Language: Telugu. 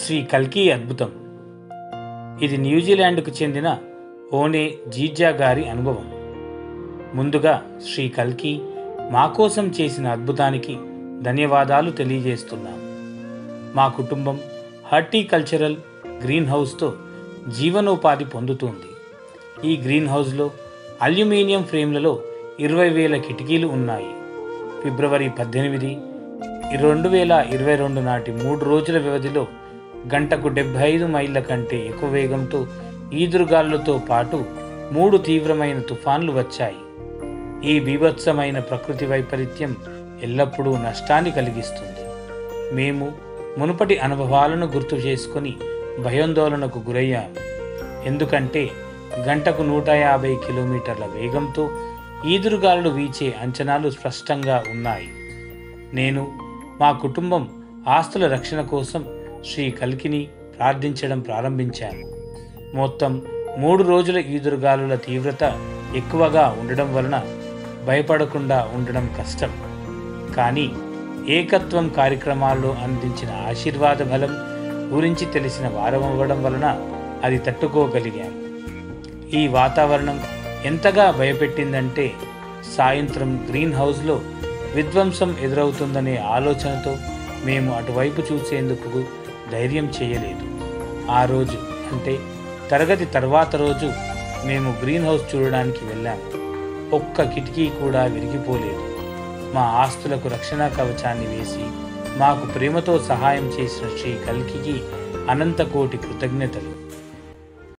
శ్రీ కల్కి అద్భుతం ఇది న్యూజిలాండ్కు చెందిన ఓనే జీజా గారి అనుభవం ముందుగా శ్రీ కల్కి మా కోసం చేసిన అద్భుతానికి ధన్యవాదాలు తెలియజేస్తున్నాం మా కుటుంబం హార్టికల్చరల్ గ్రీన్ హౌస్తో జీవనోపాధి పొందుతుంది ఈ గ్రీన్ హౌస్లో అల్యూమినియం ఫ్రేమ్లలో ఇరవై వేల కిటికీలు ఉన్నాయి ఫిబ్రవరి పద్దెనిమిది రెండు వేల ఇరవై రెండు నాటి మూడు రోజుల వ్యవధిలో గంటకు డెబ్బై ఐదు మైళ్ళ కంటే ఎక్కువ వేగంతో ఈదురుగాలులతో పాటు మూడు తీవ్రమైన తుఫాన్లు వచ్చాయి ఈ బీభత్సమైన ప్రకృతి వైపరీత్యం ఎల్లప్పుడూ నష్టాన్ని కలిగిస్తుంది మేము మునుపటి అనుభవాలను గుర్తు చేసుకొని భయాందోళనకు గురయ్యాము ఎందుకంటే గంటకు నూట యాభై కిలోమీటర్ల వేగంతో ఈదురుగాలులు వీచే అంచనాలు స్పష్టంగా ఉన్నాయి నేను మా కుటుంబం ఆస్తుల రక్షణ కోసం శ్రీ కల్కిని ప్రార్థించడం ప్రారంభించాను మొత్తం మూడు రోజుల ఈదురుగాలుల తీవ్రత ఎక్కువగా ఉండడం వలన భయపడకుండా ఉండడం కష్టం కానీ ఏకత్వం కార్యక్రమాల్లో అందించిన ఆశీర్వాద బలం గురించి తెలిసిన వారం అవ్వడం వలన అది తట్టుకోగలిగాం ఈ వాతావరణం ఎంతగా భయపెట్టిందంటే సాయంత్రం గ్రీన్ హౌస్లో విధ్వంసం ఎదురవుతుందనే ఆలోచనతో మేము అటువైపు చూసేందుకు ధైర్యం చేయలేదు ఆ రోజు అంటే తరగతి తర్వాత రోజు మేము గ్రీన్ హౌస్ చూడడానికి వెళ్ళాము ఒక్క కిటికీ కూడా విరిగిపోలేదు మా ఆస్తులకు రక్షణ కవచాన్ని వేసి మాకు ప్రేమతో సహాయం చేసిన శ్రీ కల్కికి అనంత కోటి కృతజ్ఞతలు